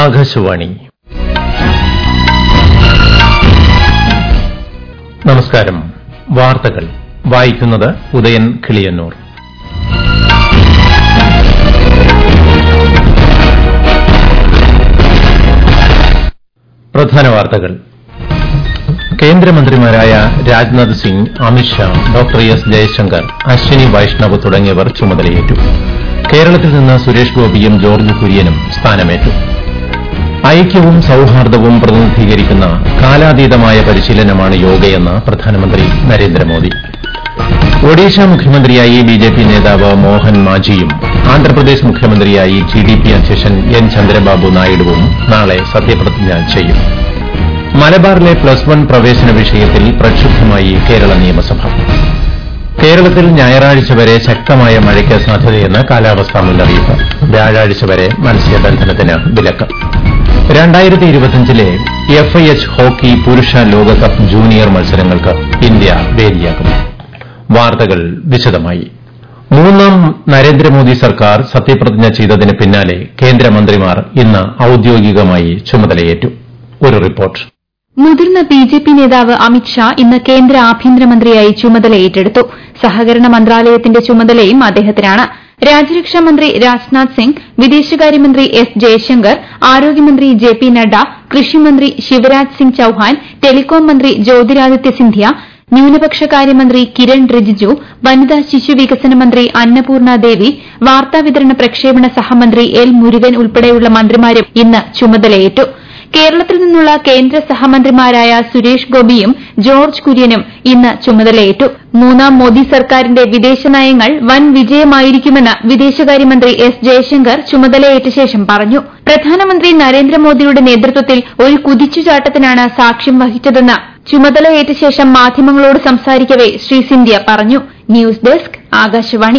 ആകാശവാണി നമസ്കാരം വാർത്തകൾ വായിക്കുന്നത് ഉദയൻ കിളിയന്നൂർ പ്രധാന വാർത്തകൾ കേന്ദ്രമന്ത്രിമാരായ രാജ്നാഥ് സിംഗ് അമിത്ഷാ ഡോക്ടർ എസ് ജയശങ്കർ അശ്വിനി വൈഷ്ണവ് തുടങ്ങിയവർ ചുമതലയേറ്റു കേരളത്തിൽ നിന്ന് സുരേഷ് ഗോപിയും ജോർജ് കുര്യനും സ്ഥാനമേറ്റു ഐക്യവും സൌഹാർദ്ദവും പ്രതിനിധീകരിക്കുന്ന കാലാതീതമായ പരിശീലനമാണ് യോഗയെന്ന് പ്രധാനമന്ത്രി നരേന്ദ്രമോദി ഒഡീഷ മുഖ്യമന്ത്രിയായി ബിജെപി നേതാവ് മോഹൻ മാജിയും ആന്ധ്രാപ്രദേശ് മുഖ്യമന്ത്രിയായി ടിഡിപി അധ്യക്ഷൻ എൻ ചന്ദ്രബാബു നായിഡുവും നാളെ സത്യപ്രതിജ്ഞ ചെയ്യും മലബാറിലെ പ്ലസ് വൺ പ്രവേശന വിഷയത്തിൽ പ്രക്ഷുബ്ധമായി കേരള നിയമസഭ കേരളത്തിൽ ഞായറാഴ്ച വരെ ശക്തമായ മഴയ്ക്ക് സാധ്യതയെന്ന് കാലാവസ്ഥാ മുന്നറിയിപ്പ് വ്യാഴാഴ്ച വരെ മത്സ്യബന്ധനത്തിന് വിലക്ക് രണ്ടായിരത്തി ഇരുപത്തിയഞ്ചിലെ എഫ് ഐ എച്ച് ഹോക്കി പുരുഷ ലോകകപ്പ് ജൂനിയർ മത്സരങ്ങൾക്ക് ഇന്ത്യ വേദിയാകും വാർത്തകൾ വിശദമായി മൂന്നാം നരേന്ദ്രമോദി സർക്കാർ സത്യപ്രതിജ്ഞ ചെയ്തതിന് പിന്നാലെ കേന്ദ്രമന്ത്രിമാർ ഇന്ന് ഔദ്യോഗികമായി ചുമതലയേറ്റു ഒരു റിപ്പോർട്ട് മുതിർന്ന ബി ജെ പി നേതാവ് അമിത്ഷാ ഇന്ന് കേന്ദ്ര ആഭ്യന്തരമന്ത്രിയായി ചുമതല ഏറ്റെടുത്തു സഹകരണ മന്ത്രാലയത്തിന്റെ ചുമതലയും അദ്ദേഹത്തിനാണ് രാജ്യരക്ഷാ മന്ത്രി രാജ്നാഥ് സിംഗ് വിദേശകാര്യമന്ത്രി എസ് ജയശങ്കർ ആരോഗ്യമന്ത്രി ജെ പി നഡ്ഡ കൃഷിമന്ത്രി ശിവരാജ് സിംഗ് ചൌഹാൻ ടെലികോം മന്ത്രി ജ്യോതിരാദിത്യ സിന്ധ്യ ന്യൂനപക്ഷകാര്യമന്ത്രി കിരൺ റിജിജു വനിതാ ശിശു വികസന മന്ത്രി അന്നപൂർണ ദേവി വാർത്താവിതരണ പ്രക്ഷേപണ സഹമന്ത്രി എൽ മുരുകൻ ഉൾപ്പെടെയുള്ള മന്ത്രിമാരും ഇന്ന് ചുമതലയേറ്റു കേരളത്തിൽ നിന്നുള്ള കേന്ദ്ര സഹമന്ത്രിമാരായ സുരേഷ് ഗോപിയും ജോർജ് കുര്യനും ഇന്ന് ചുമതലയേറ്റു മൂന്നാം മോദി സർക്കാരിന്റെ വിദേശനയങ്ങൾ വൻ വിജയമായിരിക്കുമെന്ന് വിദേശകാര്യമന്ത്രി എസ് ജയശങ്കർ ചുമതലയേറ്റ ശേഷം പറഞ്ഞു പ്രധാനമന്ത്രി നരേന്ദ്രമോദിയുടെ നേതൃത്വത്തിൽ ഒരു കുതിച്ചുചാട്ടത്തിനാണ് സാക്ഷ്യം വഹിച്ചതെന്ന് ചുമതലയേറ്റ ശേഷം മാധ്യമങ്ങളോട് സംസാരിക്കവെ ശ്രീ സിന്ധ്യ പറഞ്ഞു ന്യൂസ് ഡെസ്ക് ആകാശവാണി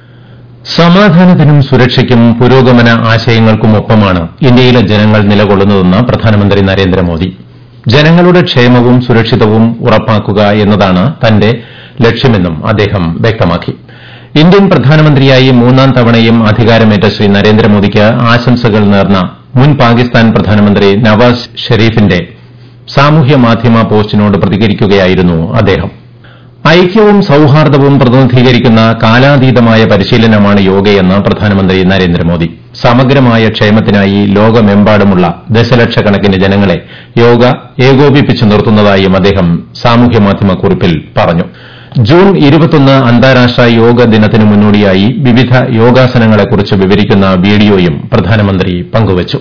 സമാധാനത്തിനും സുരക്ഷയ്ക്കും പുരോഗമന ആശയങ്ങൾക്കുമൊപ്പമാണ് ഇന്ത്യയിലെ ജനങ്ങൾ നിലകൊള്ളുന്നതെന്ന് പ്രധാനമന്ത്രി നരേന്ദ്രമോദി ജനങ്ങളുടെ ക്ഷേമവും സുരക്ഷിതവും ഉറപ്പാക്കുക എന്നതാണ് തന്റെ ലക്ഷ്യമെന്നും അദ്ദേഹം വ്യക്തമാക്കി ഇന്ത്യൻ പ്രധാനമന്ത്രിയായി മൂന്നാം തവണയും അധികാരമേറ്റ ശ്രീ നരേന്ദ്രമോദിക്ക് ആശംസകൾ നേർന്ന മുൻ പാകിസ്ഥാൻ പ്രധാനമന്ത്രി നവാസ് ഷെരീഫിന്റെ സാമൂഹ്യ മാധ്യമ പോസ്റ്റിനോട് പ്രതികരിക്കുകയായിരുന്നു അദ്ദേഹം ഐക്യവും സൌഹാർദ്ദവും പ്രതിനിധീകരിക്കുന്ന കാലാതീതമായ പരിശീലനമാണ് യോഗയെന്ന് പ്രധാനമന്ത്രി നരേന്ദ്രമോദി സമഗ്രമായ ക്ഷേമത്തിനായി ലോകമെമ്പാടുമുള്ള ദശലക്ഷക്കണക്കിന് ജനങ്ങളെ യോഗ ഏകോപിപ്പിച്ചു നിർത്തുന്നതായും അദ്ദേഹം സാമൂഹ്യമാധ്യമ കുറിപ്പിൽ പറഞ്ഞു ജൂൺ ഇരുപത്തൊന്ന് അന്താരാഷ്ട്ര യോഗ ദിനത്തിനു മുന്നോടിയായി വിവിധ യോഗാസനങ്ങളെക്കുറിച്ച് വിവരിക്കുന്ന വീഡിയോയും പ്രധാനമന്ത്രി പങ്കുവച്ചു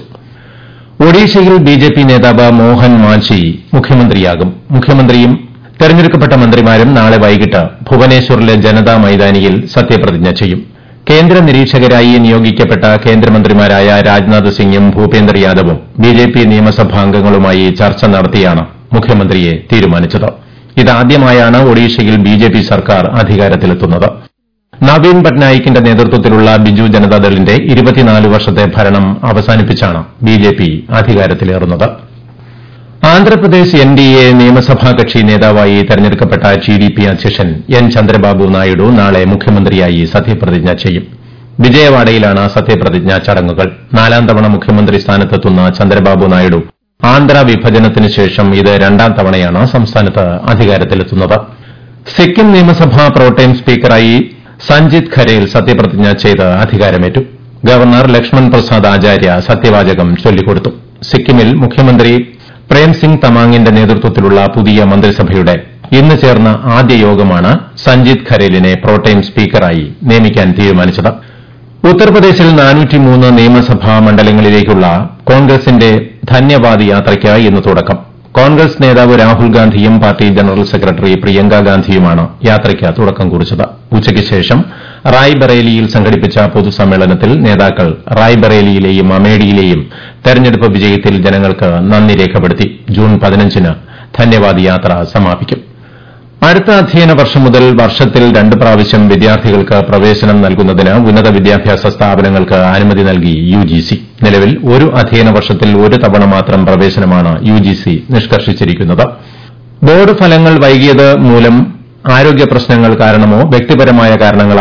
ഒഡീഷയിൽ ബിജെപി നേതാവ് മോഹൻ മാഞ്ചി മുഖ്യമന്ത്രിയാകും മുഖ്യമന്ത്രിയും തെരഞ്ഞെടുക്കപ്പെട്ട മന്ത്രിമാരും നാളെ വൈകിട്ട് ഭുവനേശ്വറിലെ ജനതാ മൈതാനിയിൽ സത്യപ്രതിജ്ഞ ചെയ്യും കേന്ദ്ര നിരീക്ഷകരായി നിയോഗിക്കപ്പെട്ട കേന്ദ്രമന്ത്രിമാരായ രാജ്നാഥ് സിംഗും ഭൂപേന്ദർ യാദവും ബിജെപി നിയമസഭാംഗങ്ങളുമായി ചർച്ച നടത്തിയാണ് മുഖ്യമന്ത്രിയെ തീരുമാനിച്ചത് ഇതാദ്യമായാണ് ഒഡീഷയിൽ ബിജെപി സർക്കാർ അധികാരത്തിലെത്തുന്നത് നവീൻ പട്നായിക്കിന്റെ നേതൃത്വത്തിലുള്ള ബിജു ജനതാദളിന്റെ ഇരുപത്തിനാല് വർഷത്തെ ഭരണം അവസാനിപ്പിച്ചാണ് ബിജെപി അധികാരത്തിലേറുന്നത് ആന്ധ്രാപ്രദേശ് എൻ ഡി എ നിയമസഭാ കക്ഷി നേതാവായി തെരഞ്ഞെടുക്കപ്പെട്ട ടി ഡി പി അധ്യക്ഷൻ എൻ ചന്ദ്രബാബു നായിഡു നാളെ മുഖ്യമന്ത്രിയായി സത്യപ്രതിജ്ഞ ചെയ്യും വിജയവാഡയിലാണ് സത്യപ്രതിജ്ഞാ ചടങ്ങുകൾ നാലാം തവണ മുഖ്യമന്ത്രി സ്ഥാനത്തെത്തുന്ന ചന്ദ്രബാബു നായിഡു ആന്ധ്ര വിഭജനത്തിന് ശേഷം ഇത് രണ്ടാം തവണയാണ് സംസ്ഥാനത്ത് അധികാരത്തിലെത്തുന്നത് സിക്കിം നിയമസഭാ പ്രോട്ടേം സ്പീക്കറായി സഞ്ജിത് ഖരേൽ സത്യപ്രതിജ്ഞ ചെയ്ത് അധികാരമേറ്റു ഗവർണർ ലക്ഷ്മൺ പ്രസാദ് ആചാര്യ സത്യവാചകം ചൊല്ലിക്കൊടുത്തു സിക്കിമിൽ മുഖ്യമന്ത്രി പ്രേംസിംഗ് തമാങ്ങിന്റെ നേതൃത്വത്തിലുള്ള പുതിയ മന്ത്രിസഭയുടെ ഇന്ന് ചേർന്ന ആദ്യ യോഗമാണ് സഞ്ജിത് ഖരേലിനെ പ്രോട്ടേം സ്പീക്കറായി നിയമിക്കാൻ തീരുമാനിച്ചത് ഉത്തർപ്രദേശിൽ നിയമസഭാ മണ്ഡലങ്ങളിലേക്കുള്ള കോൺഗ്രസിന്റെ ധന്യവാദ് യാത്രയ്ക്ക് ഇന്ന് തുടക്കം കോൺഗ്രസ് നേതാവ് രാഹുൽ ഗാന്ധിയും പാർട്ടി ജനറൽ സെക്രട്ടറി പ്രിയങ്ക ഗാന്ധിയുമാണ് യാത്രയ്ക്ക് തുടക്കം കുറിച്ചത് ഉച്ചയ്ക്ക് ശേഷം റായ്ബറേലിയിൽ സംഘടിപ്പിച്ച പൊതുസമ്മേളനത്തിൽ നേതാക്കൾ റായ്ബറേലിയിലെയും അമേഠിയിലെയും തെരഞ്ഞെടുപ്പ് വിജയത്തിൽ ജനങ്ങൾക്ക് നന്ദി രേഖപ്പെടുത്തി ജൂൺ പതിനഞ്ചിന് ധന്യവാദ് യാത്ര സമാപിക്കും അടുത്ത അധ്യയന വർഷം മുതൽ വർഷത്തിൽ രണ്ട് പ്രാവശ്യം വിദ്യാർത്ഥികൾക്ക് പ്രവേശനം നൽകുന്നതിന് ഉന്നത വിദ്യാഭ്യാസ സ്ഥാപനങ്ങൾക്ക് അനുമതി നൽകി യുജിസി നിലവിൽ ഒരു അധ്യയന വർഷത്തിൽ ഒരു തവണ മാത്രം പ്രവേശനമാണ് യുജിസി നിഷ്കർഷിച്ചിരിക്കുന്നത് ബോർഡ് ഫലങ്ങൾ വൈകിയത് മൂലം ആരോഗ്യ പ്രശ്നങ്ങൾ കാരണമോ വ്യക്തിപരമായ കാരണങ്ങളാലോ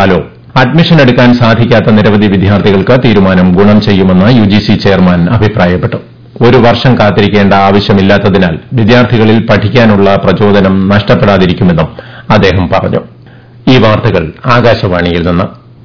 അഡ്മിഷൻ എടുക്കാൻ സാധിക്കാത്ത നിരവധി വിദ്യാർത്ഥികൾക്ക് തീരുമാനം ഗുണം ചെയ്യുമെന്ന് യുജിസി ചെയർമാൻ അഭിപ്രായപ്പെട്ടു ഒരു വർഷം കാത്തിരിക്കേണ്ട ആവശ്യമില്ലാത്തതിനാൽ വിദ്യാർത്ഥികളിൽ പഠിക്കാനുള്ള പ്രചോദനം നഷ്ടപ്പെടാതിരിക്കുമെന്നും അദ്ദേഹം പറഞ്ഞു ഈ വാർത്തകൾ ആകാശവാണിയിൽ നിന്ന്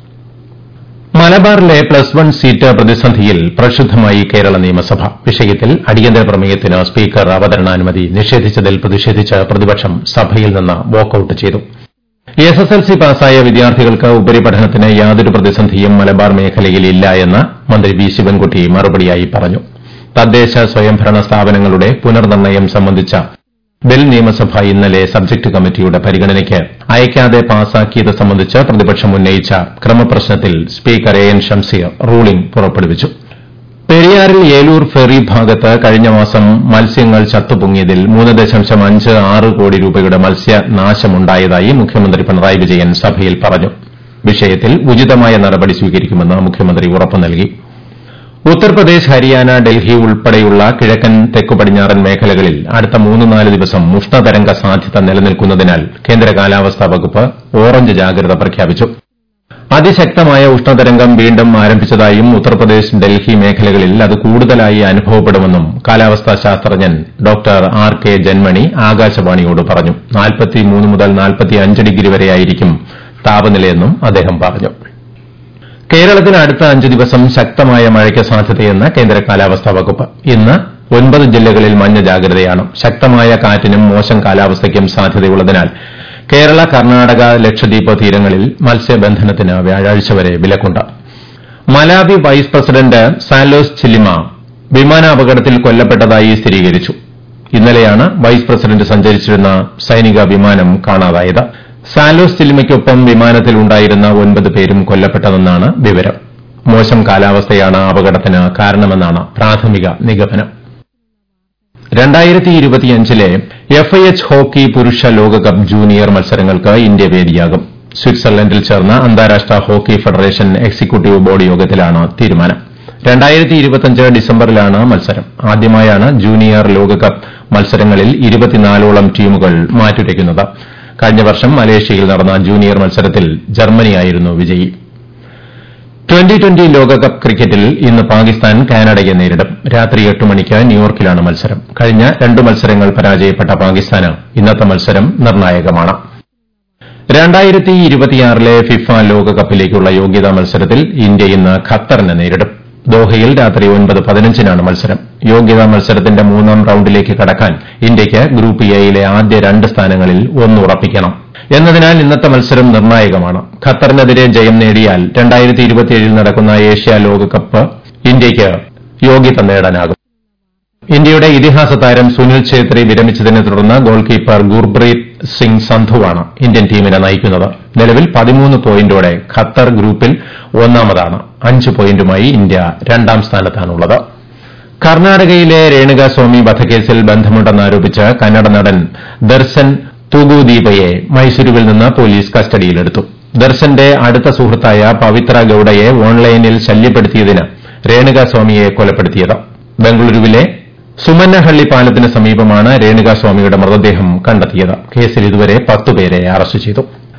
മലബാറിലെ പ്ലസ് വൺ സീറ്റ് പ്രതിസന്ധിയിൽ പ്രക്ഷുബ്ധമായി കേരള നിയമസഭ വിഷയത്തിൽ അടിയന്തര പ്രമേയത്തിന് സ്പീക്കർ അവതരണാനുമതി നിഷേധിച്ചതിൽ പ്രതിഷേധിച്ച് പ്രതിപക്ഷം സഭയിൽ നിന്ന് വാക്കൌട്ട് ചെയ്തു എസ് എസ് എൽ സി പാസ്സായ വിദ്യാർത്ഥികൾക്ക് ഉപരിപഠനത്തിന് യാതൊരു പ്രതിസന്ധിയും മലബാർ മേഖലയിൽ ഇല്ല എന്ന് മന്ത്രി വി ശിവൻകുട്ടി മറുപടിയായി പറഞ്ഞു തദ്ദേശ സ്വയംഭരണ സ്ഥാപനങ്ങളുടെ പുനർനിർണ്ണയം സംബന്ധിച്ച ബിൽ നിയമസഭ ഇന്നലെ സബ്ജക്ട് കമ്മിറ്റിയുടെ പരിഗണനയ്ക്ക് അയക്കാതെ പാസാക്കിയത് സംബന്ധിച്ച് പ്രതിപക്ഷം ഉന്നയിച്ച ക്രമപ്രശ്നത്തിൽ speaker A N Shamseer ruling പുറപ്പെടുവിച്ചു പെരിയാറിൽ ഏലൂർ ഫെറി ഭാഗത്ത് കഴിഞ്ഞ മാസം മത്സ്യങ്ങൾ ചത്തുപൊങ്ങിയതിൽ മൂന്ന് ദശാംശം അഞ്ച് ആറ് കോടി രൂപയുടെ മത്സ്യനാശമുണ്ടായതായി മുഖ്യമന്ത്രി പിണറായി വിജയൻ സഭയിൽ പറഞ്ഞു വിഷയത്തിൽ ഉചിതമായ നടപടി സ്വീകരിക്കുമെന്ന് മുഖ്യമന്ത്രി ഉറപ്പു നൽകി ഉത്തർപ്രദേശ് ഹരിയാന ഡൽഹി ഉൾപ്പെടെയുള്ള കിഴക്കൻ തെക്കു പടിഞ്ഞാറൻ മേഖലകളിൽ അടുത്ത മൂന്ന് നാല് ദിവസം ഉഷ്ണതരംഗ സാധ്യത നിലനിൽക്കുന്നതിനാൽ കേന്ദ്ര കാലാവസ്ഥാ വകുപ്പ് ഓറഞ്ച് ജാഗ്രത പ്രഖ്യാപിച്ചു അതിശക്തമായ ഉഷ്ണതരംഗം വീണ്ടും ആരംഭിച്ചതായും ഉത്തർപ്രദേശ് ഡൽഹി മേഖലകളിൽ അത് കൂടുതലായി അനുഭവപ്പെടുമെന്നും കാലാവസ്ഥാ ശാസ്ത്രജ്ഞൻ ഡോക്ടർ ആർ കെ ജന്മണി ആകാശവാണിയോട് പറഞ്ഞു മുതൽ ഡിഗ്രി വരെയായിരിക്കും താപനിലയെന്നും അദ്ദേഹം പറഞ്ഞു കേരളത്തിൽ അടുത്ത അഞ്ച് ദിവസം ശക്തമായ മഴയ്ക്ക് സാധ്യതയെന്ന് കേന്ദ്ര കാലാവസ്ഥാ വകുപ്പ് ഇന്ന് ഒൻപത് ജില്ലകളിൽ മഞ്ഞ ജാഗ്രതയാണ് ശക്തമായ കാറ്റിനും മോശം കാലാവസ്ഥയ്ക്കും സാധ്യതയുള്ളതിനാൽ കേരള കർണാടക ലക്ഷദ്വീപ് തീരങ്ങളിൽ മത്സ്യബന്ധനത്തിന് വ്യാഴാഴ്ച വരെ വിലക്കുണ്ട് Malawi vice president Saulos Chilima വിമാനാപകടത്തിൽ കൊല്ലപ്പെട്ടതായി സ്ഥിരീകരിച്ചു ഇന്നലെയാണ് വൈസ് പ്രസിഡന്റ് സഞ്ചരിച്ചിരുന്ന സൈനിക വിമാനം കാണാതായത് സാലോസ് ചില്ലിമയ്ക്കൊപ്പം വിമാനത്തിൽ ഉണ്ടായിരുന്ന ഒൻപത് പേരും കൊല്ലപ്പെട്ടതെന്നാണ് വിവരം മോശം കാലാവസ്ഥയാണ് അപകടത്തിന് കാരണമെന്നാണ് പ്രാഥമിക നിഗമനം രണ്ടായിരത്തി ഇരുപത്തിയഞ്ചിലെ എഫ് ഐ എച്ച് ഹോക്കി പുരുഷ ലോകകപ്പ് ജൂനിയർ മത്സരങ്ങൾക്ക് ഇന്ത്യ വേദിയാകും സ്വിറ്റ്സർലൻഡിൽ ചേർന്ന അന്താരാഷ്ട്ര ഹോക്കി ഫെഡറേഷൻ എക്സിക്യൂട്ടീവ് ബോർഡ് യോഗത്തിലാണ് തീരുമാനം രണ്ടായിരത്തി ഇരുപത്തിയഞ്ച് ഡിസംബറിലാണ് മത്സരം ആദ്യമായാണ് ജൂനിയർ ലോകകപ്പ് മത്സരങ്ങളിൽ ഇരുപത്തിനാലോളം ടീമുകൾ മാറ്റുരയ്ക്കുന്നത് കഴിഞ്ഞ വർഷം മലേഷ്യയിൽ നടന്ന ജൂനിയർ മത്സരത്തിൽ ജർമ്മനിയായിരുന്നു വിജയി ട്വന്റി ട്വന്റി ലോകകപ്പ് ക്രിക്കറ്റിൽ ഇന്ന് പാകിസ്ഥാൻ കാനഡയെ നേരിടും രാത്രി എട്ട് മണിക്ക് ന്യൂയോർക്കിലാണ് മത്സരം കഴിഞ്ഞ രണ്ട് മത്സരങ്ങൾ പരാജയപ്പെട്ട പാകിസ്ഥാന് ഇന്നത്തെ മത്സരം നിർണായകമാണ് രണ്ടായിരത്തി ഇരുപത്തിയാറിലെ ഫിഫ ലോകകപ്പിലേക്കുള്ള യോഗ്യതാ മത്സരത്തിൽ ഇന്ത്യ ഇന്ന് ഖത്തറിനെ നേരിടും ദോഹയിൽ രാത്രി ഒൻപത് പതിനഞ്ചിനാണ് മത്സരം യോഗ്യതാ മത്സരത്തിന്റെ മൂന്നാം റൌണ്ടിലേക്ക് കടക്കാൻ ഇന്ത്യയ്ക്ക് ഗ്രൂപ്പ് എയിലെ ആദ്യ രണ്ട് സ്ഥാനങ്ങളിൽ ഒന്ന് ഉറപ്പിക്കണം എന്നതിനാൽ ഇന്നത്തെ മത്സരം നിർണായകമാണ് ഖത്തറിനെതിരെ ജയം നേടിയാൽ രണ്ടായിരത്തി ഇരുപത്തിയേഴിൽ നടക്കുന്ന ഏഷ്യ ലോകകപ്പ് ഇന്ത്യയ്ക്ക് യോഗ്യത നേടാനാകും ഇന്ത്യയുടെ ഇതിഹാസ താരം സുനിൽ ഛേത്രി വിരമിച്ചതിനെ തുടർന്ന് ഗോൾ കീപ്പർ ഗുർപ്രീത് സിംഗ് സന്ധുവാണ് ഇന്ത്യൻ ടീമിനെ നയിക്കുന്നത് നിലവിൽ പതിമൂന്ന് പോയിന്റോടെ ഖത്തർ ഗ്രൂപ്പിൽ ഒന്നാമതാണ് അഞ്ച് പോയിന്റുമായി ഇന്ത്യ രണ്ടാം സ്ഥാനത്താണുള്ളത് കർണാടകയിലെ രേണുകാസ്വാമി വധക്കേസിൽ ബന്ധമുണ്ടെന്നാരോപിച്ച് കന്നഡ നടൻ ദർശൻ തുഗുദീപയെ മൈസൂരുവിൽ നിന്ന് പോലീസ് കസ്റ്റഡിയിലെടുത്തു ദർശന്റെ അടുത്ത സുഹൃത്തായ പവിത്ര ഗൌഡയെ ഓൺലൈനിൽ ശല്യപ്പെടുത്തിയതിന് രേണുകാസ്വാമിയെ കൊലപ്പെടുത്തിയത് ബംഗളൂരുവിലെ സുമന്നഹള്ളി പാലത്തിന് സമീപമാണ് രേണുകാസ്വാമിയുടെ മൃതദേഹം കണ്ടെത്തിയത് കേസിൽ ഇതുവരെ പത്തുപേരെ അറസ്റ്റ് ചെയ്തു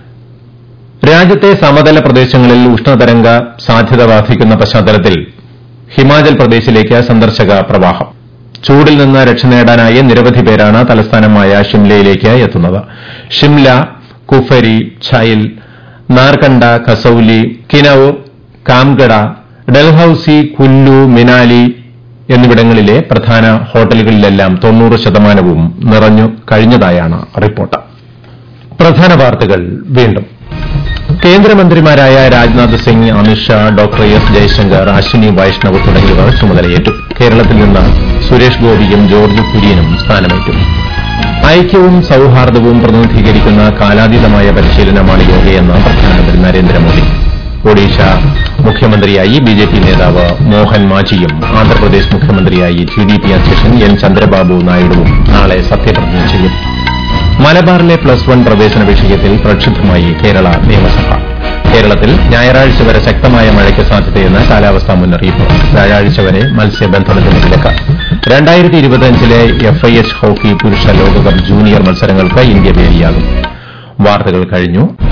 രാജ്യത്തെ സമതല പ്രദേശങ്ങളിൽ ഉഷ്ണതരംഗ സാധ്യത വർദ്ധിക്കുന്ന പശ്ചാത്തലത്തിൽ ഹിമാചൽ പ്രദേശിലേക്ക് സന്ദർശക പ്രവാഹം ചൂടിൽ നിന്ന് രക്ഷ നേടാനായി നിരവധി പേരാണ് തലസ്ഥാനമായ ഷിംലയിലേക്ക് എത്തുന്നത് ഷിംല കുഫരി ഛൈൽ നാർക്കണ്ട കസൌലി കിനൌർ കാംഗഡ ഡൽഹൌസി കുല്ലു മിനാലി എന്നിവിടങ്ങളിലെ പ്രധാന ഹോട്ടലുകളിലെല്ലാം തൊണ്ണൂറ് ശതമാനവും നിറഞ്ഞു കഴിഞ്ഞതായാണ് റിപ്പോർട്ട് പ്രധാന വാർത്തകൾ വീണ്ടും കേന്ദ്രമന്ത്രിമാരായ രാജ്നാഥ് സിംഗ് അമിത്ഷാ ഡോക്ടർ എസ് ജയശങ്കർ അശ്വിനി വൈഷ്ണവ് തുടങ്ങിയവർ ചുമതലയേറ്റു കേരളത്തിൽ നിന്ന് സുരേഷ് ഗോപിയും ജോർജ് കുര്യനും സ്ഥാനമേറ്റു ഐക്യവും സൌഹാർദ്ദവും പ്രതിനിധീകരിക്കുന്ന കാലാതീതമായ പരിശീലനമാണ് യോഗയെന്ന് പ്രധാനമന്ത്രി നരേന്ദ്രമോദി ഒഡീഷ മുഖ്യമന്ത്രിയായി ബിജെപി നേതാവ് മോഹൻ മാജിയും ആന്ധ്രാപ്രദേശ് മുഖ്യമന്ത്രിയായി ടിഡിപി അധ്യക്ഷൻ എൻ ചന്ദ്രബാബു നായിഡുവും നാളെ സത്യപ്രതിജ്ഞ ചെയ്യും മലബാറിലെ പ്ലസ് വൺ പ്രവേശന വിഷയത്തിൽ പ്രക്ഷുബ്ധമായി കേരള നിയമസഭ കേരളത്തിൽ ഞായറാഴ്ച വരെ ശക്തമായ മഴയ്ക്ക് സാധ്യതയെന്ന് കാലാവസ്ഥാ മുന്നറിയിപ്പ് വ്യാഴാഴ്ച വരെ മത്സ്യബന്ധനത്തിന് വിലക്ക് രണ്ടായിരത്തി ഇരുപത്തിയഞ്ചിലെ എഫ് ഐ എച്ച് ഹോക്കി പുരുഷ ലോകകപ്പ് ജൂനിയർ മത്സരങ്ങൾക്ക് ഇന്ത്യ വേദിയാകും വാർത്തകൾ കഴിഞ്ഞു